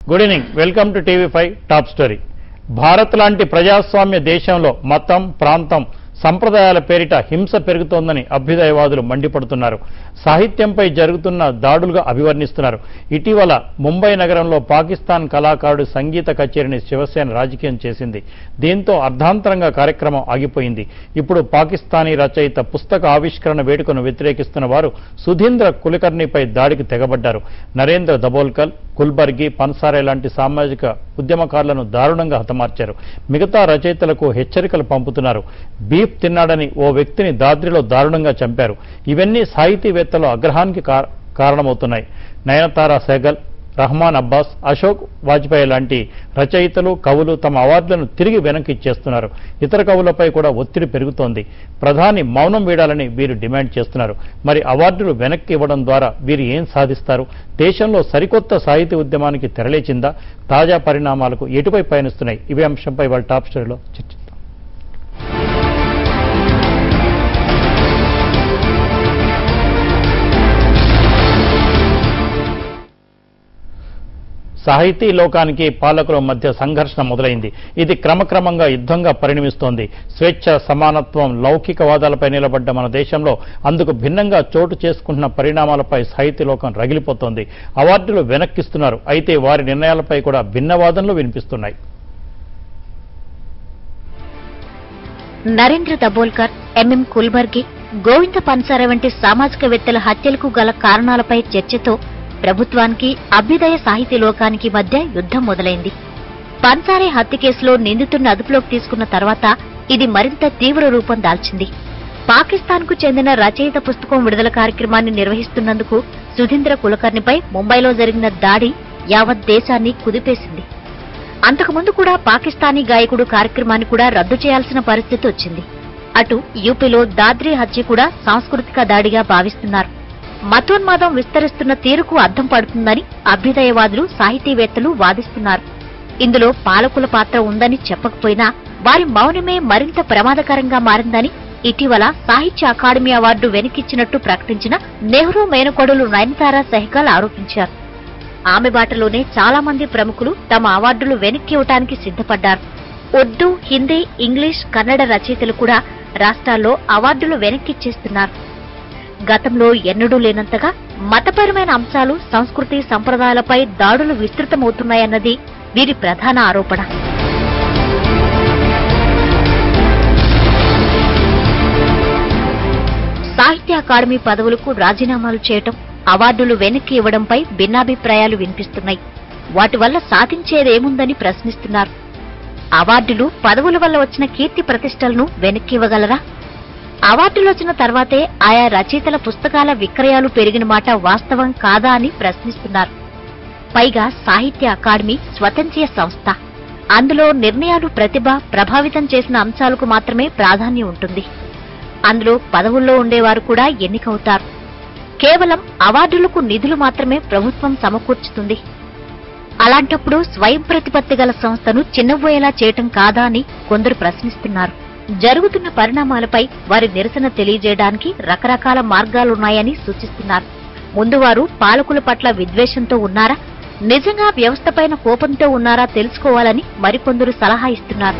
Good evening welcome to TV five top story Bharat లాంటి ప్రజాస్వామ్య దేశంలో మతం ప్రాంతం సంప్రదాయాల పేరిట హింస పెరుగుతోందని అభ్యుదయవాదులు మండిపడుతున్నారు సాహిత్యంపై జరుగుతున్న దాడులుగా అభివర్ణిస్తున్నారు ఇటీవల ముంబై నగరంలో పాకిస్తాన్ కళాకారుడు సంగీత కచేరీని శివసేన రాజకీయం చేసింది దీంతో అర్ధాంతరంగా కార్యక్రమం ఆగిపోయింది ఇప్పుడు పాకిస్తానీ రచయిత పుస్తక ఆవిష్కరణ వేడుకను వ్యతిరేకిస్తున్న వారు సుధీంద్ర కులకర్ణిపై దాడికి తెగబడ్డారు నరేంద్ర దబోల్కర్ కుల్బర్గి పన్సారే లాంటి సామాజిక ఉద్యమకారులను దారుణంగా హతమార్చారు మిగతా రచయితలకు హెచ్చరికలు పంపుతున్నారు బీఫ్ తిన్నాడని ఓ వ్యక్తిని దాద్రిలో దారుణంగా చంపారు ఇవన్నీ సాహితీవేత్తల అగ్రహానికి కా- కారణమవుతున్నాయి నయనతార సెగల్ రహమాన్ అబ్బాస్ అశోక్ వాజ్పేయి లాంటి రచయితలు కవులు తమ అవార్డులను తిరిగి వెనక్కి ఇచ్చేస్తున్నారు ఇతర కవులపై కూడా ఒత్తిడి పెరుగుతోంది ప్రధాని మౌనం వీడాలని వీరు డిమాండ్ చేస్తున్నారు మరి అవార్డులు వెనక్కి ఇవ్వడం ద్వారా వీరు ఏం సాధిస్తారు దేశంలో సరికొత్త సాహితీ ఉద్యమానికి తెరలేచిందా తాజా పరిణామాలకు ఎటుపై పయనిస్తున్నాయి ఇవే అంశంపై వాళ్ళ టాప్ స్టోరీలో చర్చిద్దాం సాహితీ లోకానికి పాలకుల మధ్య సంఘర్షణ మొదలైంది ఇది క్రమక్రమంగా యుద్ధంగా పరిణమిస్తోంది స్వేచ్ఛ సమానత్వం లౌకికవాదాలపై నిలబడ్డ మన దేశంలో అందుకు భిన్నంగా చోటు చేసుకుంటున్న పరిణామాలపై సాహితీ లోకం రగిలిపోతోంది అవార్డులు వెనక్కిస్తున్నారు అయితే వారి నిర్ణయాలపై కూడా భిన్నవాదనలు వినిపిస్తున్నాయి నరేంద్ర దబోల్కర్ ఎంఎం కుల్బర్గి గోవింద పన్సార వంటి సామాజికవేత్తల హత్యలకు గల కారణాలపై చర్చతో ప్రభుత్వానికి అభ్యుదయ సాహితీ లోకానికి మధ్య యుద్ధం మొదలైంది పన్సారే హత్య కేసులో నిందితుడిని అదుపులోకి తీసుకున్న తర్వాత ఇది మరింత తీవ్ర రూపం దాల్చింది పాకిస్తాన్ కు చెందిన రచయిత పుస్తకం విడుదల కార్యక్రమాన్ని నిర్వహిస్తున్నందుకు సుధీంద్ర కులకర్ణిపై ముంబైలో జరిగిన దాడి యావత్ దేశాన్ని కుదిపేసింది అంతకుముందు కూడా పాకిస్తానీ గాయకుడు కార్యక్రమాన్ని కూడా రద్దు చేయాల్సిన పరిస్థితి వచ్చింది అటు యూపీలో దాద్రి హత్య కూడా సాంస్కృతిక దాడిగా భావిస్తున్నారు మతోన్మాదం విస్తరిస్తున్న తీరుకు అద్దం పడుతుందని అభ్యుదయవాదులు సాహితీవేత్తలు వాదిస్తున్నారు ఇందులో పాలకుల పాత్ర ఉందని చెప్పకపోయినా వారి మౌనమే మరింత ప్రమాదకరంగా మారిందని ఇటీవల సాహిత్య అకాడమీ అవార్డు వెనకిచ్చినట్టు ప్రకటించిన నెహ్రూ మేనకోడలు నయనతార సెహ్గల్ ఆరోపించారు ఆమె బాటలోనే చాలా మంది ప్రముఖులు తమ అవార్డులు వెనక్కి ఇవ్వటానికి సిద్ధపడ్డారు ఉర్దూ హిందీ ఇంగ్లీష్ కన్నడ రచయితలు కూడా రాష్ట్రాల్లో అవార్డులు వెనక్కిచ్చేస్తున్నారు గతంలో ఎన్నడూ లేనంతగా మతపరమైన అంశాలు సంస్కృతి సంప్రదాయాలపై దాడులు విస్తృతమవుతున్నాయన్నది వీరి ప్రధాన ఆరోపణ సాహిత్య అకాడమీ పదవులకు రాజీనామాలు చేయటం అవార్డులు వెనక్కి ఇవ్వడంపై భిన్నాభిప్రాయాలు వినిపిస్తున్నాయి వాటి వల్ల సాధించేదేముందని ప్రశ్నిస్తున్నారు అవార్డులు పదవుల వల్ల వచ్చిన కీర్తి ప్రతిష్టలను వెనక్కి ఇవ్వగలరా అవార్డులు వచ్చిన తర్వాతే ఆయా రచయితల పుస్తకాల విక్రయాలు పెరిగిన మాట వాస్తవం కాదా అని ప్రశ్నిస్తున్నారు పైగా సాహిత్య అకాడమీ స్వతంత్ర సంస్థ అందులో నిర్ణయాలు ప్రతిభ ప్రభావితం చేసిన అంశాలకు మాత్రమే ప్రాధాన్యం ఉంటుంది అందులో పదవుల్లో ఉండేవారు కూడా ఎన్నికవుతారు కేవలం అవార్డులకు నిధులు మాత్రమే ప్రభుత్వం సమకూర్చుతుంది అలాంటప్పుడు స్వయం ప్రతిపత్తి గల సంస్థను చిన్నబోయేలా చేయటం కాదా అని కొందరు ప్రశ్నిస్తున్నారు జరుగుతున్న పరిణామాలపై వారి నిరసన తెలియజేయడానికి రకరకాల మార్గాలున్నాయని సూచిస్తున్నారు ముందు వారు పాలకుల పట్ల విద్వేషంతో ఉన్నారా నిజంగా వ్యవస్థపైన కోపంతో ఉన్నారా తెలుసుకోవాలని మరికొందరు సలహా ఇస్తున్నారు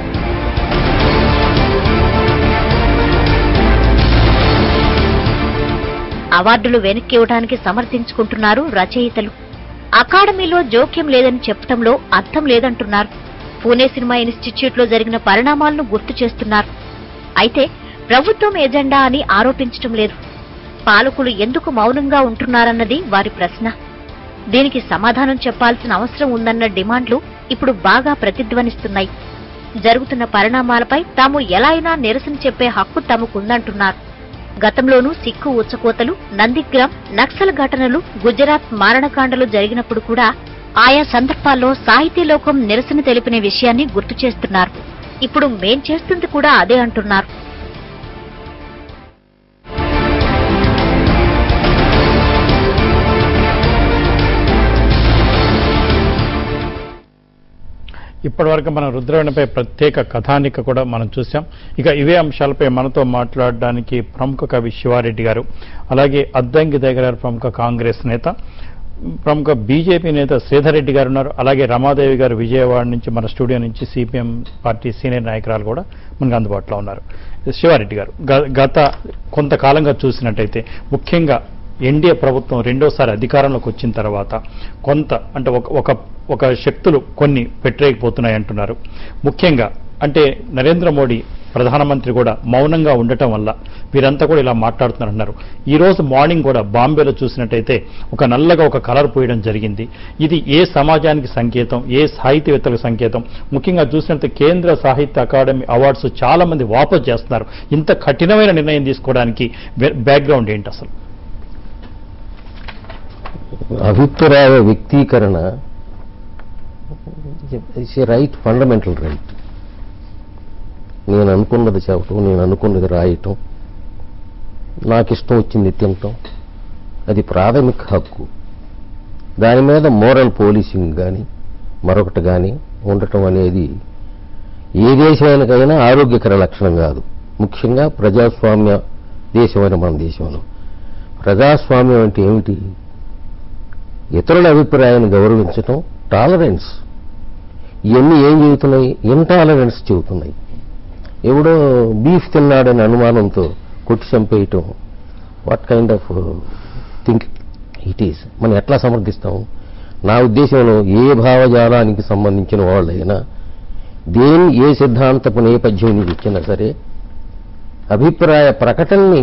అవార్డులు వెనక్కి ఇవ్వడానికి సమర్థించుకుంటున్నారు రచయితలు అకాడమీలో జోక్యం లేదని చెప్పటంలో అర్థం లేదంటున్నారు పూణే సినిమా ఇన్స్టిట్యూట్ లో జరిగిన పరిణామాలను గుర్తు చేస్తున్నారు అయితే ప్రభుత్వం ఎజెండా అని ఆరోపించటం లేదు పాలకులు ఎందుకు మౌనంగా ఉంటున్నారన్నది వారి ప్రశ్న దీనికి సమాధానం చెప్పాల్సిన అవసరం ఉందన్న డిమాండ్లు ఇప్పుడు బాగా ప్రతిధ్వనిస్తున్నాయి జరుగుతున్న పరిణామాలపై తాము ఎలా అయినా నిరసన చెప్పే హక్కు తమకుందంటున్నారు గతంలోనూ సిక్కు ఉచ్చకోతలు నందిగ్రామ్ నక్సల్ ఘటనలు గుజరాత్ మారణకాండలు జరిగినప్పుడు కూడా ఆయా సందర్భాల్లో సాహితీ లోకం నిరసన తెలిపిన విషయాన్ని గుర్తు చేస్తున్నారు ఇప్పుడు మేం చేస్తుంది కూడా అదే అంటున్నారు ఇప్పటివరకు మనం రుద్రవీణపై ప్రత్యేక కథానిక కూడా మనం చూసాం ఇక ఇవే అంశాలపై మనతో మాట్లాడడానికి ప్రముఖ కవి శివారెడ్డి గారు అలాగే అద్దంకి దగ్గర ప్రముఖ కాంగ్రెస్ నేత ప్రముఖ బీజేపీ నేత శ్రీధర్ రెడ్డి గారు ఉన్నారు అలాగే రమాదేవి గారు విజయవాడ నుంచి మన స్టూడియో నుంచి సిపిఎం పార్టీ సీనియర్ నాయకురాలు కూడా మనకు అందుబాటులో ఉన్నారు శివారెడ్డి గారు గ- గత కొంతకాలంగా చూసినట్టయితే ముఖ్యంగా ఎన్డీఏ ప్రభుత్వం రెండోసారి అధికారంలోకి వచ్చిన తర్వాత కొంత అంటే ఒక ఒక ఒక శక్తులు కొన్ని పెట్టలేకపోతున్నాయి అంటున్నారు ముఖ్యంగా అంటే నరేంద్ర మోడీ ప్రధానమంత్రి కూడా మౌనంగా ఉండటం వల్ల వీరంతా కూడా ఇలా మాట్లాడుతున్నారు అన్నారు ఈ రోజు మార్నింగ్ కూడా బాంబేలో చూసినట్టయితే ఒక నల్లగా ఒక కలర్ పోయడం జరిగింది ఇది ఏ సమాజానికి సంకేతం ఏ సాహిత్యవేత్తలకు సంకేతం ముఖ్యంగా చూసినట్టు కేంద్ర సాహిత్య అకాడమీ అవార్డ్స్ చాలా మంది వాపస్ చేస్తున్నారు ఇంత కఠినమైన నిర్ణయం తీసుకోవడానికి బ్యాక్గ్రౌండ్ ఏంటి అసలు అభిప్రాయ వ్యక్తీకరణ it's a right fundamental right నేను అనుకున్నది చెప్పటం నేను అనుకున్నది రాయటం నాకు ఇష్టం వచ్చింది తినటం అది ప్రాథమిక హక్కు దాని మీద మోరల్ పోలీసింగ్ కానీ మరొకటి కానీ ఉండటం అనేది ఏ దేశానికైనా ఆరోగ్యకర లక్షణం కాదు ముఖ్యంగా ప్రజాస్వామ్య దేశమైన మన దేశంలో ప్రజాస్వామ్యం అంటే ఏమిటి ఇతరుల అభిప్రాయాన్ని గౌరవించటం టాలరెన్స్ ఇవన్నీ ఏం చెబుతున్నాయి ఇంటాలరెన్స్ చెబుతున్నాయి ఎవడో బీఫ్ తిన్నాడని అనుమానంతో కొట్టి చంపేయటం what kind of think it is మనం ఎట్లా సమర్థిస్తాం నా ఉద్దేశంలో ఏ భావజాలానికి సంబంధించిన వాళ్ళైనా దేని ఏ సిద్ధాంతపు నేపథ్యం నుంచి ఇచ్చినా సరే అభిప్రాయ ప్రకటనని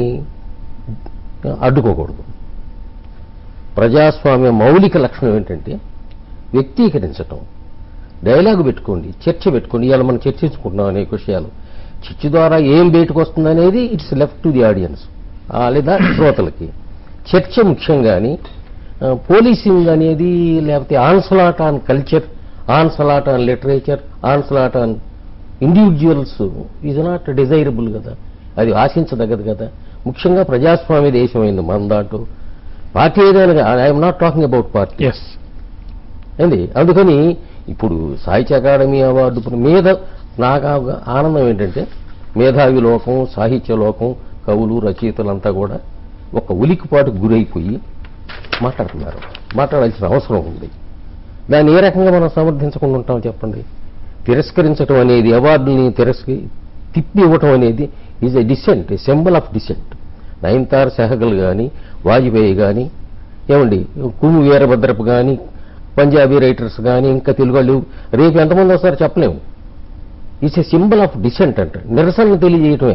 అడ్డుకోకూడదు ప్రజాస్వామ్య మౌలిక లక్షణం ఏంటంటే వ్యక్తీకరించటం డైలాగ్ పెట్టుకోండి చర్చ పెట్టుకోండి ఇవాళ మనం చర్చించుకుంటున్నాం అనేక విషయాలు చర్చ ద్వారా ఏం బయటకు వస్తుంది అనేది it's left to the audience లేదా శ్రోతలకి చర్చ ముఖ్యం కానీ పోలీసింగ్ అనేది లేకపోతే onslaught on culture onslaught on literature onslaught on individuals is not desirable కదా అది ఆశించదగ్గదు కదా ముఖ్యంగా ప్రజాస్వామ్య దేశమైంది మన దాంట్లో పార్టీ ఏదైనా I'm not talking about parties ఏంది అందుకని ఇప్పుడు సాహిత్య అకాడమీ అవార్డు ఇప్పుడు మీద నాకు ఆ ఆనందం ఏంటంటే మేధావి లోకం సాహిత్య లోకం కవులు రచయితలంతా కూడా ఒక ఉలికిపాటుకు గురైపోయి మాట్లాడుతున్నారు మాట్లాడాల్సిన అవసరం ఉంది దాన్ని ఏ రకంగా మనం సమర్థించకుండా ఉంటాం చెప్పండి తిరస్కరించడం అనేది అవార్డుని తిరస్క తిప్పి ఇవ్వటం అనేది is a dissent a symbol of dissent Nayantara Sahgal కానీ వాజ్పేయి కానీ ఏమండి కుము వీరభద్రపు కానీ పంజాబీ రైటర్స్ కానీ ఇంకా తెలుగు వాళ్ళు రేపు ఎంతమంది వస్తారో చెప్పలేము it's a symbol of dissent అంట నిరసనను తెలియజేయటమే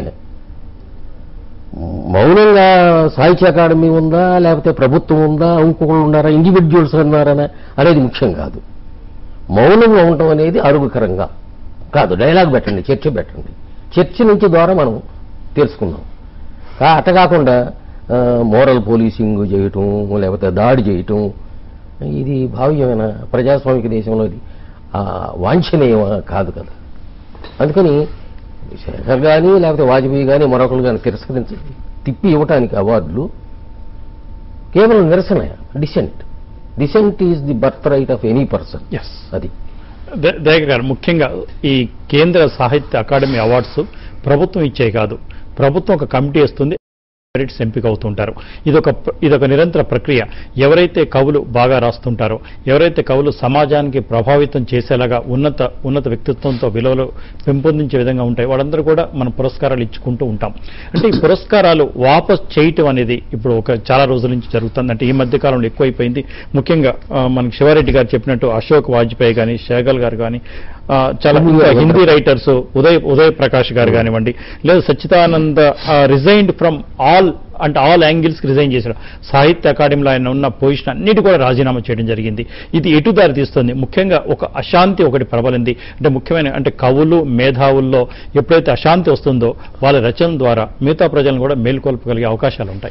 మౌనంగా సాహిత్య అకాడమీ ఉందా లేకపోతే ప్రభుత్వం ఉందా ఇంకొకళ్ళు ఉన్నారా ఇండివిజువల్స్ ఉన్నారనా అనేది ముఖ్యం కాదు మౌనంగా ఉండటం అనేది అరుగుకరంగా కాదు డైలాగ్ పెట్టండి చర్చ పెట్టండి చర్చ నుంచి ద్వారా మనం తెలుసుకుందాం కా- అట్ట కాకుండా మోరల్ పోలీసింగ్ చేయటం లేకపోతే దాడి చేయటం ఇది భావ్యమైన ప్రజాస్వామిక దేశంలో ఇది ఆ, వాంఛనీయం కాదు కదా అందుకని శేఖర్ కానీ లేకపోతే వాజ్పేయి కానీ మరొకరు కానీ తిరస్కరించి తిప్పి ఇవ్వటానికి అవార్డులు కేవలం నిరసన dissent dissent is the birth right of any person yes అది దయగర్ గారు ముఖ్యంగా ఈ కేంద్ర సాహిత్య అకాడమీ అవార్డ్స్ ప్రభుత్వం ఇచ్చే కాదు ప్రభుత్వం ఒక కమిటీ ఇస్తుంది మెరిట్స్ ఎంపిక అవుతుంటారు ఇదొక ప్ర- ఇదొక నిరంతర ప్రక్రియ ఎవరైతే కవులు బాగా రాస్తుంటారో ఎవరైతే కవులు సమాజానికి ప్రభావితం చేసేలాగా ఉన్నత ఉన్నత వ్యక్తిత్వంతో విలువలు పెంపొందించే విధంగా ఉంటాయి వాళ్ళందరూ కూడా మనం పురస్కారాలు ఇచ్చుకుంటూ ఉంటాం అంటే ఈ పురస్కారాలు వాపస్ చేయటం అనేది ఇప్పుడు ఒక చాలా రోజుల నుంచి జరుగుతుంది అంటే ఈ మధ్య కాలంలో ఎక్కువైపోయింది ముఖ్యంగా ఆ, మనకి శివారెడ్డి గారు చెప్పినట్టు అశోక్ వాజ్పేయి కానీ షేగల్ గారు కానీ ఆ, చాలా ఇంకా హిందీ రైటర్స్ ఉదయ్ ఉదయ్ ప్రకాష్ గారు కానివ్వండి లేదా సచ్చిదానంద రిజైన్డ్ ఫ్రమ్ ఆల్ అంటే ఆల్ యాంగిల్స్ రిజైన్ చేశాడు సాహిత్య అకాడమీలో ఆయన ఉన్న పొజిషన్ అన్నిటి కూడా రాజీనామా చేయడం జరిగింది ఇది ఎటు దారి తీస్తుంది ముఖ్యంగా ఒక అశాంతి ఒకటి ప్రబలింది అంటే ముఖ్యమైన అంటే కవులు మేధావుల్లో ఎప్పుడైతే అశాంతి వస్తుందో వాళ్ళ రచన ద్వారా మిగతా ప్రజలను కూడా మేల్కొల్పగలిగే అవకాశాలు ఉంటాయి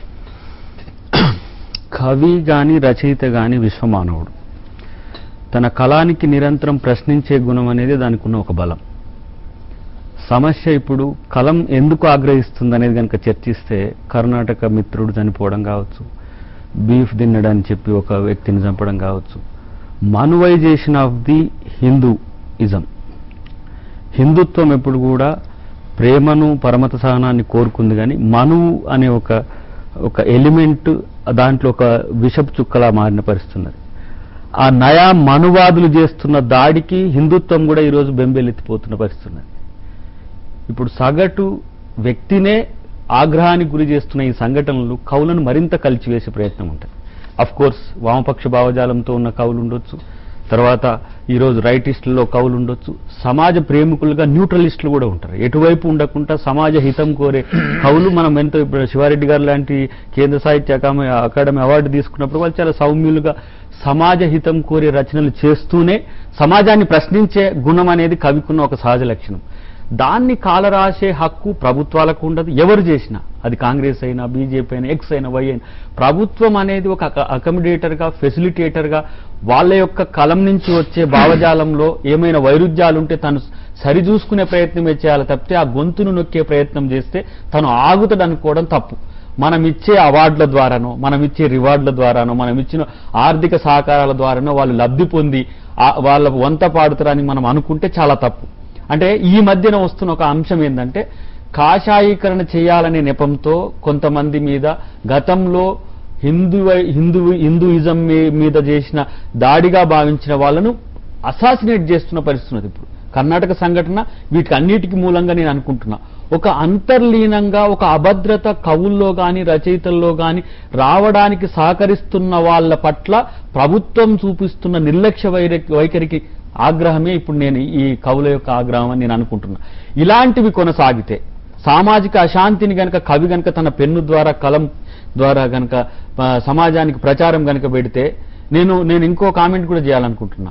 కవి గాని రచయిత గాని విశ్వమానవుడు తన కళానికి నిరంతరం ప్రశ్నించే గుణం అనేది దానికి ఉన్న ఒక బలం సమస్య ఇప్పుడు కలం ఎందుకు ఆగ్రహిస్తుంది అనేది కనుక చర్చిస్తే కర్ణాటక మిత్రుడు చనిపోవడం కావచ్చు బీఫ్ తిన్నడని చెప్పి ఒక వ్యక్తిని చంపడం కావచ్చు manuvisation of the Hinduism హిందుత్వం ఎప్పుడు కూడా ప్రేమను పరమత సహనాన్ని కోరుకుంది కానీ మనువు అనే ఒక ఒక ఎలిమెంట్ దాంట్లో ఒక విషపు చుక్కలా మారిన పరిస్థితి ఉన్నది ఆ నయా మనువాదులు చేస్తున్న దాడికి హిందుత్వం కూడా ఈరోజు బెంబేలెత్తిపోతున్న పరిస్థితి ఉన్నది ఇప్పుడు సగటు వ్యక్తినే ఆగ్రహానికి గురి చేస్తున్న ఈ సంఘటనలు కవులను మరింత కలిచివేసే ప్రయత్నం ఉంటుంది అఫ్ కోర్స్ వామపక్ష భావజాలంతో ఉన్న కవులు ఉండొచ్చు తర్వాత ఈరోజు రైటిస్టుల్లో కవులు ఉండొచ్చు సమాజ ప్రేమికులుగా న్యూట్రలిస్టులు కూడా ఉంటారు ఎటువైపు ఉండకుండా సమాజ హితం కోరే కవులు మనం ఎంతో ఇప్పుడు శివారెడ్డి గారు లాంటి కేంద్ర సాహిత్య అకామ- అకాడమీ అవార్డు తీసుకున్నప్పుడు వాళ్ళు చాలా సౌమ్యులుగా సమాజ హితం కోరే రచనలు చేస్తూనే సమాజాన్ని ప్రశ్నించే గుణం అనేది కవికున్న ఒక సహజ లక్షణం దాన్ని కాలరాసే హక్కు ప్రభుత్వాలకు ఉండదు ఎవరు చేసినా అది కాంగ్రెస్ అయినా బీజేపీ అయినా ఎక్స్ అయినా వై అయినా ప్రభుత్వం అనేది ఒక అకమిడేటర్గా ఫెసిలిటేటర్గా వాళ్ళ యొక్క కలం నుంచి వచ్చే భావజాలంలో ఏమైనా వైరుధ్యాలు ఉంటే తను సరిచూసుకునే ప్రయత్నమే చేయాలి తప్పితే ఆ గొంతును నొక్కే ప్రయత్నం చేస్తే తను ఆగుతాడు అనుకోవడం తప్పు మనం ఇచ్చే అవార్డుల ద్వారానో మనం ఇచ్చే రివార్డుల ద్వారానో మనం ఇచ్చిన ఆర్థిక సహకారాల ద్వారానో వాళ్ళు లబ్ధి పొంది ఆ- వాళ్ళ వంత పాడుతారని మనం అనుకుంటే చాలా తప్పు అంటే ఈ మధ్యన వస్తున్న ఒక అంశం ఏంటంటే కాషాయీకరణ చేయాలనే నెపంతో కొంతమంది మీద గతంలో హిందూ హిందూ హిందూయిజం మీ- మీద చేసిన దాడిగా భావించిన వాళ్ళను అసాసినేట్ చేస్తున్న పరిస్థితి ఉన్నది ఇప్పుడు కర్ణాటక సంఘటన వీటికి అన్నిటికీ మూలంగా నేను అనుకుంటున్నా ఒక అంతర్లీనంగా ఒక అభద్రత కవుల్లో గాని రచయితల్లో గాని రావడానికి సహకరిస్తున్న వాళ్ళ పట్ల ప్రభుత్వం చూపిస్తున్న నిర్లక్ష్య వైర- వైఖరికి ఆగ్రహమే ఇప్పుడు నేను ఈ కవుల యొక్క ఆగ్రహం అని నేను అనుకుంటున్నా ఇలాంటివి కొనసాగితే సామాజిక అశాంతిని గనక కవి గనక తన పెన్ను ద్వారా కలం ద్వారా గనక ఆ, సమాజానికి ప్రచారం గనక పెడితే నేను నేను ఇంకో కామెంట్ కూడా చేయాలనుకుంటున్నా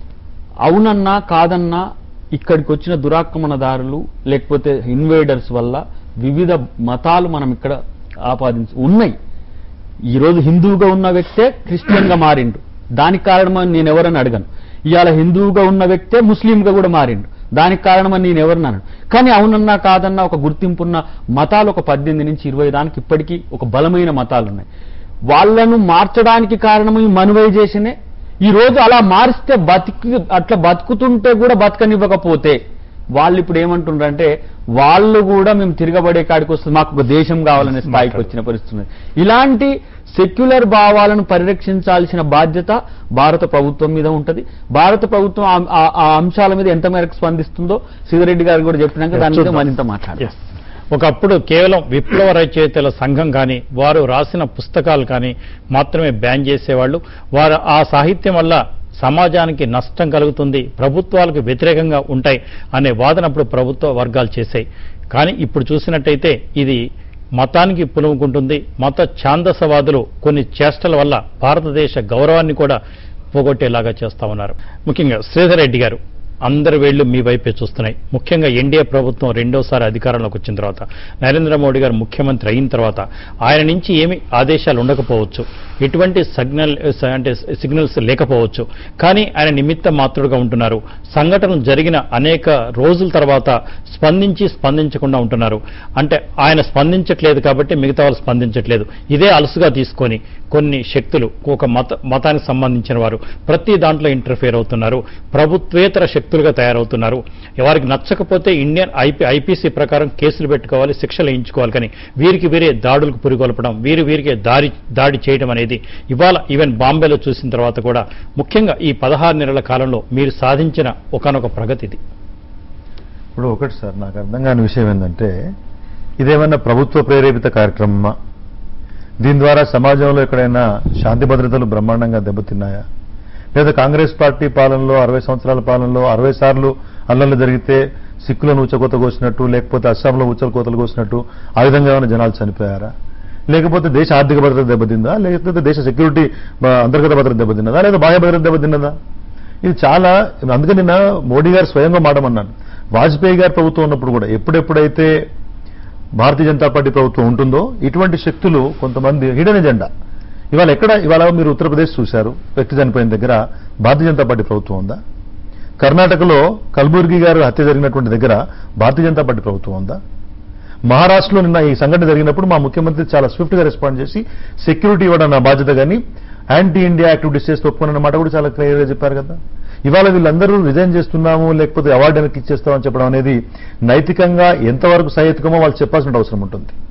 అవునన్నా కాదన్నా ఇక్కడికి వచ్చిన దురాక్రమణదారులు లేకపోతే ఇన్వేడర్స్ వల్ల వివిధ మతాలు మనం ఇక్కడ ఆపాదించ ఉన్నాయి ఈ రోజు హిందువుగా ఉన్న వ్యక్తే క్రిస్టియన్ గా మారిండు దానికి కారణమని నేను ఎవరని అడగను ఇవాళ హిందువుగా ఉన్న వ్యక్తే ముస్లింగా కూడా మారిండు దానికి కారణమని నేను ఎవరిని అనను కానీ అవునన్నా కాదన్నా ఒక గుర్తింపున్న మతాలు ఒక పద్దెనిమిది నుంచి ఇరవై దానికి ఇప్పటికీ ఒక బలమైన మతాలు ఉన్నాయి వాళ్ళను మార్చడానికి కారణం ఈ మనువైజేషనే ఈ రోజు అలా మారిస్తే బతికి అట్లా బతుకుతుంటే కూడా బతకనివ్వకపోతే వాళ్ళు ఇప్పుడు ఏమంటున్నారంటే వాళ్ళు కూడా మేము తిరగబడే కాడికి వస్తుంది మాకు ఒక దేశం కావాలనే స్థాయికి వచ్చిన పరిస్థితి ఉన్నది. ఇలాంటి సెక్యులర్ భావాలను పరిరక్షించాల్సిన బాధ్యత భారత ప్రభుత్వం మీద ఉంటది భారత ప్రభుత్వం ఆ- ఆ- ఆ అంశాల మీద ఎంత మేరకు స్పందిస్తుందో సిద్ధిరెడ్డి గారు కూడా చెప్పినాక దాని మీద చూద్దాం. మరింత మాట్లాడారు Yes. ఒకప్పుడు కేవలం విప్లవ రచయితల సంఘం కానీ వారు రాసిన పుస్తకాలు కానీ మాత్రమే బ్యాన్ చేసేవాళ్ళు వారు ఆ సాహిత్యం వల్ల సమాజానికి నష్టం కలుగుతుంది ప్రభుత్వాలకు వ్యతిరేకంగా ఉంటాయి అనే వాదన అప్పుడు ప్రభుత్వ వర్గాలు చేశాయి కానీ ఇప్పుడు చూసినట్టయితే ఇది మతానికి పులుముకుంటుంది మత ఛాందసవాదులు కొన్ని చేష్టల వల్ల భారతదేశ గౌరవాన్ని కూడా పోగొట్టేలాగా చేస్తా ఉన్నారు ముఖ్యంగా శ్రీధర్ రెడ్డి గారు అందరి వేళ్లు మీ వైపే చూస్తున్నాయి ముఖ్యంగా ఎన్డీఏ ప్రభుత్వం రెండోసారి అధికారంలోకి వచ్చిన తర్వాత నరేంద్ర మోడీ గారు ముఖ్యమంత్రి అయిన తర్వాత ఆయన నుంచి ఏమి ఆదేశాలు ఉండకపోవచ్చు ఎటువంటి సిగ్నల్ అంటే సిగ్నల్స్ లేకపోవచ్చు కానీ ఆయన నిమిత్త మాత్రుడుగా ఉంటున్నారు సంఘటనలు జరిగిన అనేక రోజుల తర్వాత స్పందించి స్పందించకుండా ఉంటున్నారు అంటే ఆయన స్పందించట్లేదు కాబట్టి మిగతా వాళ్ళు స్పందించట్లేదు ఇదే అలసుగా తీసుకొని కొన్ని శక్తులు ఒక మత మతానికి సంబంధించిన వారు ప్రతి దాంట్లో ఇంటర్ఫియర్ అవుతున్నారు ప్రభుత్వేతర శక్తులుగా తయారవుతున్నారు వారికి నచ్చకపోతే ఇండియన్ ఐపీ ఐపీసీ ప్రకారం కేసులు పెట్టుకోవాలి శిక్షలు వేయించుకోవాలి కానీ వీరికి వీరే దాడులకు పురిగొల్పడం వీరి వీరికే దాడి దాడి చేయడం అనేది ఇవాళ ఈవెన్ బాంబేలో చూసిన తర్వాత కూడా ముఖ్యంగా ఈ పదహారు నెలల కాలంలో మీరు సాధించిన ఒకనొక ప్రగతి ఇది ఇప్పుడు ఒకటి సార్ నాకు అర్థం కాని విషయం ఏంటంటే ఇదేమన్నా ప్రభుత్వ ప్రేరేపిత కార్యక్రమమా దీని ద్వారా సమాజంలో ఎక్కడైనా శాంతి భద్రతలు బ్రహ్మాండంగా దెబ్బతిన్నాయా లేదా కాంగ్రెస్ పార్టీ పాలనలో అరవై సంవత్సరాల పాలనలో అరవై సార్లు అల్లర్లు జరిగితే సిక్కులను ఉచ్చకోత కోసినట్టు లేకపోతే అస్సాంలో ఉచ్చల కోతలు కోసినట్టు ఆ విధంగా ఏమైనా జనాలు చనిపోయారా లేకపోతే దేశ ఆర్థిక భద్రత దెబ్బతిందా లేకపోతే దేశ సెక్యూరిటీ బ- అంతర్గత భద్రత దెబ్బతిన్నదా లేదా బాహ్య భద్రత దెబ్బతిన్నదా ఇది చాలా అందుకే నిన్న మోడీ గారు స్వయంగా మాటమన్నాను వాజ్పేయి గారి ప్రభుత్వం ఉన్నప్పుడు కూడా ఎప్పుడెప్పుడైతే భారతీయ జనతా పార్టీ ప్రభుత్వం ఉంటుందో ఇటువంటి శక్తులు కొంతమంది హిడెన్ ఎజెండా ఇవాళ ఎక్కడ ఇవాళ మీరు ఉత్తరప్రదేశ్ చూశారు వ్యక్తి చనిపోయిన దగ్గర భారతీయ జనతా పార్టీ ప్రభుత్వం ఉందా కర్ణాటకలో కల్బుర్గి గారు హత్య జరిగినటువంటి దగ్గర భారతీయ జనతా పార్టీ ప్రభుత్వం ఉందా మహారాష్ట్రలో నిన్న ఈ సంఘటన జరిగినప్పుడు మా ముఖ్యమంత్రి చాలా స్విఫ్ట్ గా రెస్పాండ్ చేసి సెక్యూరిటీ ఇవ్వడం నా బాధ్యత కానీ యాంటీ ఇండియా యాక్టివిటీస్ చేస్తే ఒప్పుకున్న మాట కూడా చాలా క్లియర్ గా చెప్పారు కదా ఇవాళ వీళ్ళందరూ రిజైన్ చేస్తున్నాము లేకపోతే అవార్డు వెనక్కి ఇచ్చేస్తామని చెప్పడం అనేది నైతికంగా ఎంతవరకు సహేతుకమో వాళ్ళు చెప్పాల్సిన అవసరం ఉంటుంది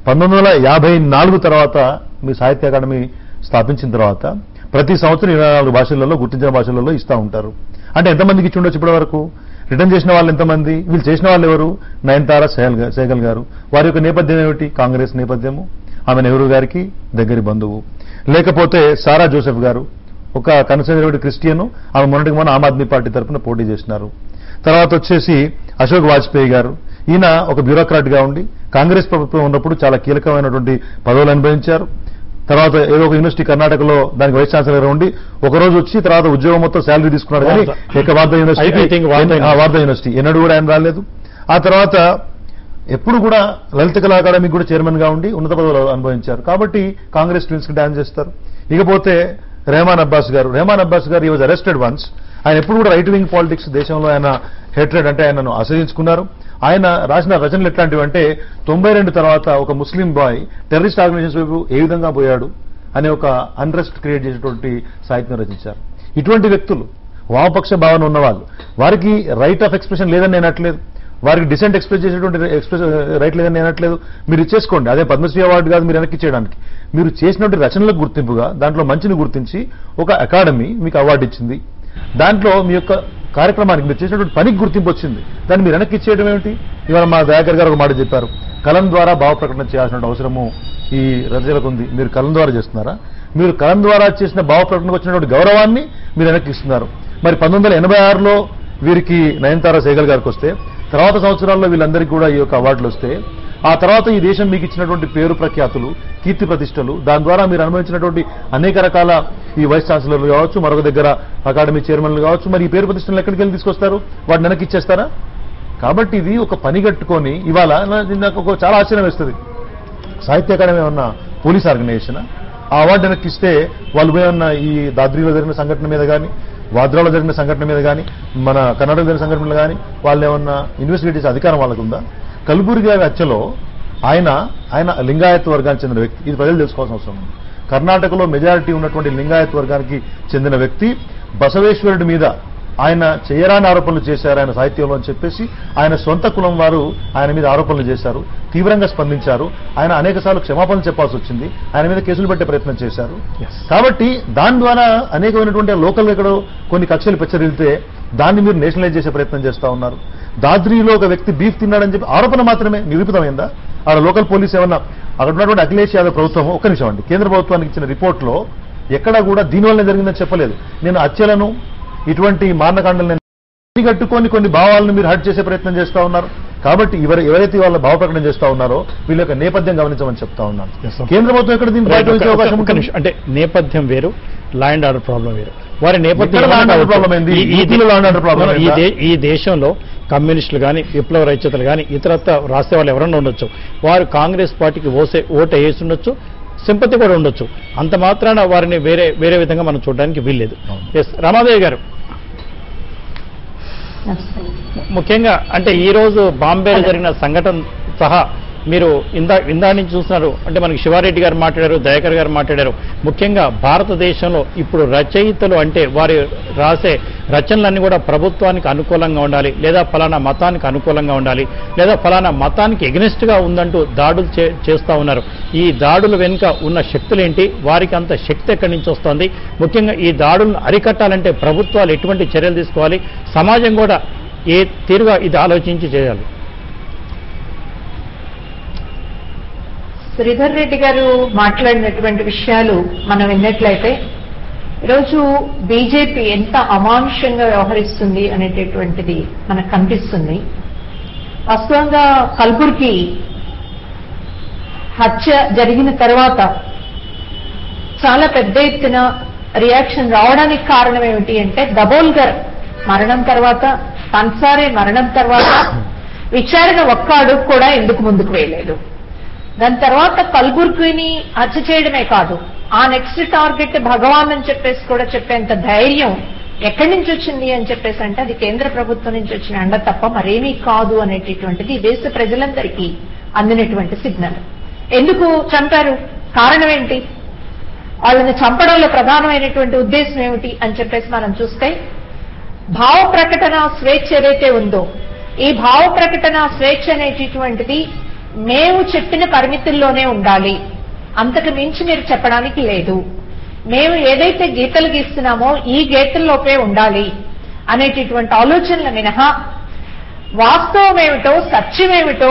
పంతొమ్మిది వందల యాభై నాలుగు తర్వాత మీ సాహిత్య అకాడమీ స్థాపించిన తర్వాత ప్రతి సంవత్సరం ఇరవై నాలుగు భాషలలో గుర్తించిన భాషలలో ఇస్తూ ఉంటారు అంటే ఎంతమందికి ఇచ్చి ఉండొచ్చు ఇప్పటి వరకు రిటర్న్ చేసిన వాళ్ళు ఎంతమంది వీళ్ళు చేసిన వాళ్ళు ఎవరు నయనతార సేహల్ గా- సేగల్ గారు వారి యొక్క నేపథ్యం ఏమిటి కాంగ్రెస్ నేపథ్యము ఆమె నెహ్రూ గారికి దగ్గరి బంధువు లేకపోతే సారా జోసెఫ్ గారు ఒక కన్సర్వేటివ్ క్రిస్టియన్ ఆమె మొన్నటికి మొన్న ఆమ్ ఆద్మీ పార్టీ తరఫున పోటీ చేసినారు తర్వాత వచ్చేసి అశోక్ వాజ్పేయి గారు ఈయన ఒక బ్యూరోక్రాట్ గా ఉండి కాంగ్రెస్ ప్రభుత్వం ఉన్నప్పుడు చాలా కీలకమైనటువంటి పదవులు అనుభవించారు తర్వాత ఏదో ఒక యూనివర్సిటీ కర్ణాటకలో దానికి వైస్ ఛాన్సలర్ ఉండి ఒక రోజు వచ్చి తర్వాత ఉద్యోగం మొత్తం శాలరీ తీసుకున్నాడు కానీ వార్ధ. ఇక Wardha university I- I think Wardha ఆ, వార్ధ యూనివర్సిటీ ఎన్నడూ కూడా ఆయన రాలేదు ఆ తర్వాత ఎప్పుడు కూడా లలిత కళా అకాడమీకి కూడా చైర్మన్ గా ఉండి ఉన్నత పదవులు అనుభవించారు కాబట్టి కాంగ్రెస్ ట్విన్స్ కి డాన్స్ చేస్తారు ఇకపోతే రెహమాన్ అబ్బాస్ గారు రెహమాన్ అబ్బాస్ గారు ఈ వాజ్ అరెస్టెడ్ వన్స్ ఆయన ఎప్పుడు కూడా రైట్ వింగ్ పాలిటిక్స్ దేశంలో ఆయన హెట్రెడ్ అంటే ఆయనను ఆశ్రయించుకున్నారు ఆయన రాసిన రచనలు ఎట్లాంటివి అంటే తొంభై రెండు తర్వాత ఒక ముస్లిం బాయ్ టెర్రరిస్ట్ ఆర్గనైజేషన్స్ వైపు ఏ విధంగా పోయాడు అనే ఒక అన్రెస్ట్ క్రియేట్ చేసేటువంటి సాహిత్యం రచించారు ఇటువంటి వ్యక్తులు వామపక్ష భావన ఉన్నవాళ్ళు వారికి రైట్ ఆఫ్ ఎక్స్ప్రెషన్ లేదని నేను అనట్లేదు వారికి డిసెంట్ ఎక్స్ప్రెస్ చేసేటువంటి ఎక్స్ప్రెస్ రైట్ లేదని నేను అనట్లేదు మీరు ఇచ్చేసుకోండి అదే పద్మశ్రీ అవార్డు కాదు మీరు వెనక్కి చేయడానికి మీరు చేసినటువంటి రచనలకు గుర్తింపుగా దాంట్లో మంచిని గుర్తించి ఒక అకాడమీ మీకు అవార్డు ఇచ్చింది దాంట్లో మీ యొక్క కార్యక్రమానికి మీరు చేసినటువంటి పనికి గుర్తింపు వచ్చింది దాన్ని మీరు వెనక్కి ఇచ్చేయడం ఏమిటి ఇవాళ మా దయాకర్ గారు ఒక మాట చెప్పారు కలం ద్వారా భావ ప్రకటన చేయాల్సిన అవసరము ఈ రచనలకు ఉంది మీరు కలం ద్వారా చేస్తున్నారా మీరు కలం ద్వారా చేసిన భావ ప్రకటనకు వచ్చినటువంటి గౌరవాన్ని మీరు వెనక్కి ఇస్తున్నారు మరి పంతొమ్మిది వందల ఎనభై ఆరులో వీరికి నయనతార సేగల్ గారికి వస్తే తర్వాత సంవత్సరాల్లో వీళ్ళందరికీ కూడా ఈ యొక్క అవార్డులు వస్తే ఆ తర్వాత ఈ దేశం మీకు ఇచ్చినటువంటి పేరు ప్రఖ్యాతులు కీర్తి ప్రతిష్టలు దాని ద్వారా మీరు అనుభవించినటువంటి అనేక రకాల ఈ వైస్ ఛాన్సలర్లు కావచ్చు మరొక దగ్గర అకాడమీ చైర్మన్లు కావచ్చు మరి ఈ పేరు ప్రతిష్టలు ఎక్కడికి వెళ్ళి తీసుకొస్తారు వాటిని వెనక్కి ఇచ్చేస్తారా కాబట్టి ఇది ఒక పని కట్టుకొని ఇవాళ నా- నాకు ఒక చాలా ఆశ్చర్యం వేస్తుంది సాహిత్య అకాడమీ ఏమన్నా పోలీస్ ఆర్గనైజేషన్ ఆ అవార్డు వెనక్కి ఇస్తే వాళ్ళు ఏమన్నా ఈ దాద్రిలో జరిగిన సంఘటన మీద కానీ వాద్రాలో జరిగిన సంఘటన మీద కానీ మన కర్ణాటకలో జరిగిన సంఘటన మీద కానీ వాళ్ళు ఏమన్నా ఇన్వెస్టిగేట్ చేసే అధికారం వాళ్ళకు ఉందా కల్బుర్గి గారి హత్యలో ఆయన ఆయన లింగాయత్ వర్గానికి చెందిన వ్యక్తి ఇది ప్రజలు తెలుసుకోవాల్సిన అవసరం ఉంది కర్ణాటకలో మెజారిటీ ఉన్నటువంటి లింగాయత్ వర్గానికి చెందిన వ్యక్తి బసవేశ్వరుడి మీద ఆయన చేయరాని ఆరోపణలు చేశారు ఆయన సాహిత్యంలో అని చెప్పేసి ఆయన సొంత కులం వారు ఆయన మీద ఆరోపణలు చేశారు తీవ్రంగా స్పందించారు ఆయన అనేక సార్లు క్షమాపణలు చెప్పాల్సి వచ్చింది ఆయన మీద కేసులు పెట్టే ప్రయత్నం చేశారు కాబట్టి దాని ద్వారా అనేకమైనటువంటి లోకల్ ఎక్కడో కొన్ని కక్షలు పెచ్చరిల్తే దాన్ని మీరు నేషనలైజ్ చేసే ప్రయత్నం చేస్తా ఉన్నారు దాద్రిలో ఒక వ్యక్తి బీఫ్ తిన్నాడని చెప్పి ఆరోపణ మాత్రమే నిరూపితమైందా ఆడ లోకల్ పోలీస్ ఏమన్నా అక్కడ ఉన్నటువంటి అఖిలేష్ యాదవ్ ప్రభుత్వం ఒక్క నిమిషం అండి కేంద్ర ప్రభుత్వానికి ఇచ్చిన రిపోర్ట్లో ఎక్కడా కూడా దీనివల్లనే జరిగిందని చెప్పలేదు నేను హత్యలను ఇటువంటి మారణకాండలను నేను కట్టుకొని కొన్ని భావాలను మీరు హర్ట్ చేసే ప్రయత్నం చేస్తా ఉన్నారు కాబట్టి ఎవరు ఎవరైతే వాళ్ళ భావ ప్రకటన చేస్తా ఉన్నారో వీళ్ళ యొక్క నేపథ్యం గమనించమని చెప్తా ఉన్నాను Yes, sir. కేంద్ర ప్రభుత్వం ఎక్కడ దీన్ని Right, బయట ఒక- వచ్చే అవకాశం ఒక ఉంటుంది నిమిషం. అంటే నేపథ్యం వేరు లా అండ్ ఆర్డర్ ప్రాబ్లం వేరు వారి నేపథ్యం ఎక్కడ law and order కావచ్చు. problem ఏంది? ఈ- ఈ యూపీలో law and order problem ఈ ఏందా? దే- ఈ దేశంలో కమ్యూనిస్టులు కానీ విప్లవ రచయితలు కానీ ఇతరత్ర రాసే వాళ్ళు ఎవరన్నా ఉండొచ్చు వారు కాంగ్రెస్ పార్టీకి ఓసే ఓటు వేసి ఉండొచ్చు సింపతి కూడా ఉండొచ్చు అంత మాత్రాన వారిని వేరే వేరే విధంగా మనం చూడడానికి వీల్లేదు ఎస్ రామాదేవి గారు ముఖ్యంగా అంటే ఈ రోజు బాంబేలో జరిగిన సంఘటన సహా మీరు ఇందా ఇందా నుంచి చూస్తున్నారు అంటే మనకి శివారెడ్డి గారు మాట్లాడారు దయాకర్ గారు మాట్లాడారు ముఖ్యంగా భారతదేశంలో ఇప్పుడు రచయితలు అంటే వారి రాసే రచనలన్నీ కూడా ప్రభుత్వానికి అనుకూలంగా ఉండాలి లేదా ఫలానా మతానికి అనుకూలంగా ఉండాలి లేదా ఫలానా మతానికి ఎగ్నెస్ట్ గా ఉందంటూ దాడులు చే- చేస్తా ఉన్నారు ఈ దాడుల వెనుక ఉన్న శక్తులేంటి వారికి అంత శక్తి ఎక్కడి నుంచి వస్తుంది ముఖ్యంగా ఈ దాడులను అరికట్టాలంటే ప్రభుత్వాలు ఎటువంటి చర్యలు తీసుకోవాలి సమాజం కూడా ఏ తీరుగా ఇది ఆలోచించి చేయాలి శ్రీధర్ రెడ్డి గారు మాట్లాడినటువంటి విషయాలు మనం విన్నట్లయితే ఈరోజు బీజేపీ ఎంత అమానుషంగా వ్యవహరిస్తుంది అనేటటువంటిది మనకు కనిపిస్తుంది వాస్తవంగా కల్బుర్గి హత్య జరిగిన తర్వాత చాలా పెద్ద ఎత్తున రియాక్షన్ రావడానికి కారణం ఏమిటి అంటే దబోల్గర్ మరణం తర్వాత పన్సారే మరణం తర్వాత విచారణ ఒక్క అడుగు కూడా ఎందుకు ముందుకు వేయలేదు దాని తర్వాత కల్బుర్గిని హత్య చేయడమే కాదు ఆ నెక్స్ట్ టార్గెట్ భగవాన్ అని చెప్పేసి కూడా చెప్పేంత ధైర్యం ఎక్కడి నుంచి వచ్చింది అని చెప్పేసి అంటే అది కేంద్ర ప్రభుత్వం నుంచి వచ్చిన అండ తప్ప మరేమీ కాదు అనేటటువంటిది ఈ దేశ ప్రజలందరికీ అందినటువంటి సిగ్నల్ ఎందుకు చంపారు కారణం ఏంటి వాళ్ళని చంపడంలో ప్రధానమైనటువంటి ఉద్దేశం ఏమిటి అని చెప్పేసి మనం చూస్తే భావ ప్రకటన స్వేచ్ఛ ఏదైతే ఉందో ఈ భావ ప్రకటన స్వేచ్ఛ అనేటటువంటిది మేము చెప్పిన పరిమితుల్లోనే ఉండాలి అంతకు మించి మీరు చెప్పడానికి లేదు మేము ఏదైతే గీతలు గీస్తున్నామో ఈ గీతల్లోపే ఉండాలి అనేటటువంటి ఆలోచనల మినహా వాస్తవం ఏమిటో సత్యమేమిటో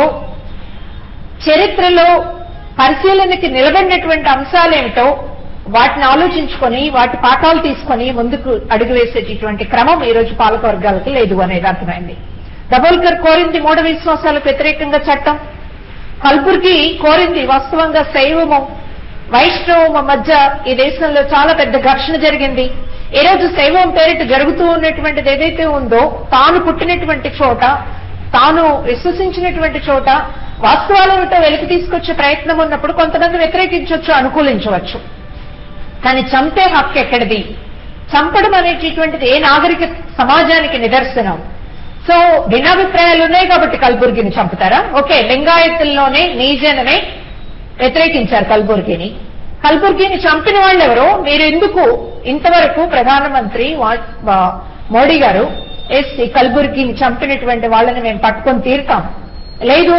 చరిత్రలో పరిశీలనకి నిలబడినటువంటి అంశాలేమిటో వాటిని ఆలోచించుకొని వాటి పాఠాలు తీసుకొని ముందుకు అడుగు వేసేటటువంటి క్రమం ఈ రోజు పాలకవర్గాలకు లేదు అనేది అర్థమైంది దబోల్కర్ కోరింది మూఢ విశ్వాసాలకు వ్యతిరేకంగా చట్టం కల్బుర్గి కోరింది వాస్తవంగా శైవము వైష్ణవము మధ్య ఈ దేశంలో చాలా పెద్ద ఘర్షణ జరిగింది ఈ రోజు శైవం పేరిట జరుగుతూ ఉన్నటువంటిది ఏదైతే ఉందో తాను పుట్టినటువంటి చోట తాను విశ్వసించినటువంటి చోట వాస్తవాలను వెలికి తీసుకొచ్చే ప్రయత్నం ఉన్నప్పుడు కొంతమంది వ్యతిరేకించవచ్చు అనుకూలించవచ్చు కానీ చంపే హక్కు ఎక్కడిది చంపడం అనేటటువంటిది ఏ నాగరిక సమాజానికి నిదర్శనం సో భిన్నాభిప్రాయాలు ఉన్నాయి కాబట్టి కల్బుర్గిని చంపుతారా ఓకే లింగాయతుల్లోనే నీజనమే వ్యతిరేకించారు కల్బుర్గిని కల్బుర్గిని చంపిన వాళ్ళు ఎవరో మీరు ఎందుకు ఇంతవరకు ప్రధానమంత్రి వా- వా- మోడీ గారు ఎస్ ఈ కల్బుర్గిని చంపినటువంటి వాళ్ళని మేము పట్టుకొని తీరుతాం లేదు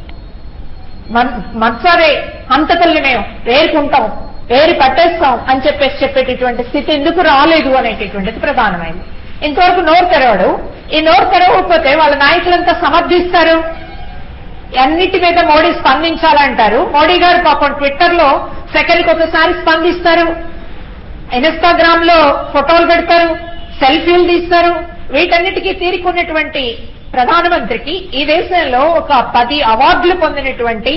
మన్- మన్సారే హంతకుల్ని మేము వేరుకుంటాం వేరు పట్టేస్తాం అని చెప్పేసి చెప్పేటటువంటి స్థితి ఎందుకు రాలేదు అనేటటువంటిది ప్రధానమైంది ఇంతవరకు నోరు తెరవడు ఈ నోరు తెరవకపోతే వాళ్ళ నాయకులంతా సమర్థిస్తారు అన్నిటి మీద మోడీ స్పందించాలంటారు మోడీ గారు పాపం ట్విట్టర్ లో సెకండ్కి ఒకసారి స్పందిస్తారు ఇన్స్టాగ్రామ్ లో ఫోటోలు పెడతారు సెల్ఫీలు తీస్తారు వీటన్నిటికీ తీరుకున్నటువంటి ప్రధానమంత్రికి ఈ దేశంలో ఒక పది అవార్డులు పొందినటువంటి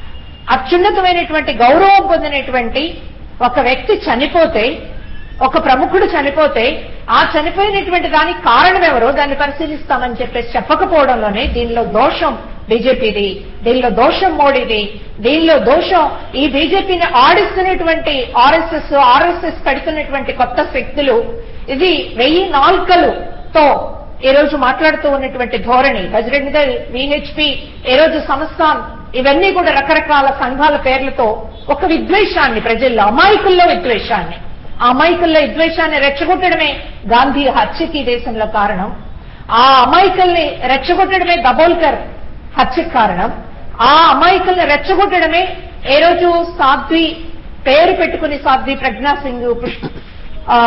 అత్యున్నతమైనటువంటి గౌరవం పొందినటువంటి ఒక వ్యక్తి చనిపోతే ఒక ప్రముఖుడు చనిపోతే ఆ చనిపోయినటువంటి దానికి కారణం ఎవరో దాన్ని పరిశీలిస్తామని చెప్పేసి చెప్పకపోవడంలోనే దీనిలో దోషం బీజేపీది దీనిలో దోషం మోడీది దీనిలో దోషం ఈ బీజేపీని ఆడిస్తున్నటువంటి ఆర్ఎస్ఎస్ ఆర్ఎస్ఎస్ పెడుతున్నటువంటి కొత్త శక్తులు ఇది వెయ్యి నాల్కలుతో ఈ రోజు మాట్లాడుతూ ఉన్నటువంటి ధోరణి బజరంగ్ దళ్ విహెచ్పి ఈ రోజు సంస్థాన్ ఇవన్నీ కూడా రకరకాల సంఘాల పేర్లతో ఒక విద్వేషాన్ని ప్రజల్లో అమాయకుల్లో విద్వేషాన్ని ఆ అమాయకుల్లో విద్వేషాన్ని రెచ్చగొట్టడమే గాంధీ హత్యకి ఈ దేశంలో కారణం ఆ అమాయకుల్ని రెచ్చగొట్టడమే దబోల్కర్ హత్యకు కారణం ఆ అమాయకుల్ని రెచ్చగొట్టడమే ఏ రోజు సాధ్వి పేరు పెట్టుకుని సాధ్వి ప్రజ్ఞా సింగ్ పుష్- ఆ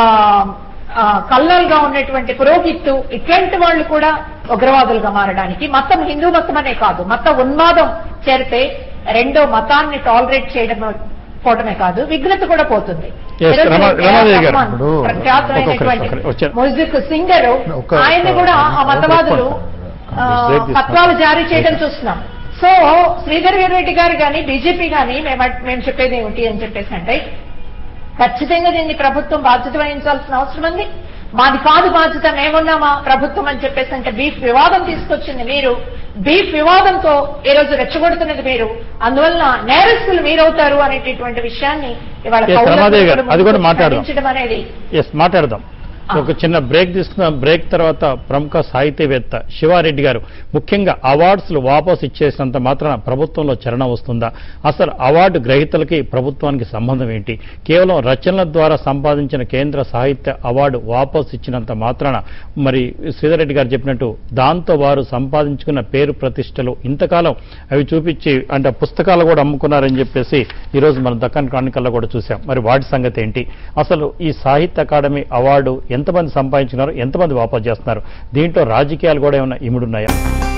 ఆ, కల్లాలుగా ఉన్నటువంటి పురోహిత్తు ఇట్లాంటి వాళ్ళు కూడా ఉగ్రవాదులుగా మారడానికి మతం హిందూ మతం అనే కాదు మత ఉన్మాదం చేరితే రెండో మతాన్ని టాలరేట్ చేయడం పోవడమే కాదు విఘ్నత కూడా పోతుంది Yes, ఈరోజు రమా- రమాదేవి గారు. రహమాన్, ఇప్పుడు ప్రఖ్యాతమైనటువంటి ఒక్కొక్కరు, ఒక్కొక్కరు. మ్యూజిక్ సింగర్ ఒక్క- ఆయన్ని కూడా ఆ మతవాదులు ఆ, బ్రేక్ తీసుకుంటాం. పత్రాలు జారీ చేయడం చూస్తున్నాం సో శ్రీధర్ రెడ్డి గారు కానీ బీజేపీ కానీ మేము మేము చెప్పేది ఏమిటి అని చెప్పేసి అంటే ఖచ్చితంగా దీన్ని ప్రభుత్వం బాధ్యత వహించాల్సిన అవసరం ఉంది మాది కాదు బాధ్యత మేమున్నామా ప్రభుత్వం అని చెప్పేసి అంటే బీఫ్ వివాదం తీసుకొచ్చింది మీరు బీఫ్ వివాదంతో ఈ రోజు రెచ్చగొడుతున్నది మీరు అందువల్ల నేరస్తులు మీరవుతారు అనేటటువంటి విషయాన్ని ఇవాళ Yes, కౌలు రమాదేవి గారు, అది కూడా ముందుకు మాట్లాడదాం. ఖండించడం అనేది ఎస్ మాట్లాడదాం ఒక చిన్న బ్రేక్ తీసుకుందాం బ్రేక్ తర్వాత ప్రముఖ సాహితీవేత్త శివారెడ్డి గారు ముఖ్యంగా అవార్డ్స్లు వాపసు ఇచ్చేసినంత మాత్రాన ప్రభుత్వంలో చలనం వస్తుందా అసలు అవార్డు గ్రహీతలకి ప్రభుత్వానికి సంబంధం ఏంటి కేవలం రచనల ద్వారా సంపాదించిన కేంద్ర సాహిత్య అవార్డు వాపసు ఇచ్చినంత మాత్రాన మరి శ్రీధర్రెడ్డి గారు చెప్పినట్టు దాంతో వారు సంపాదించుకున్న పేరు ప్రతిష్టలు ఇంతకాలం అవి చూపించి అంటే పుస్తకాలు కూడా అమ్ముకున్నారని చెప్పేసి ఈరోజు మనం దక్కన్ క్రానికల్లో కూడా చూసాం మరి వాటి సంగతి ఏంటి అసలు ఈ సాహిత్య అకాడమీ అవార్డు ఎంతమంది సంపాదించుకున్నారు ఎంతమంది వాపసు చేస్తున్నారు దీంట్లో రాజకీయాలు కూడా ఏమైనా ఇముడున్నాయా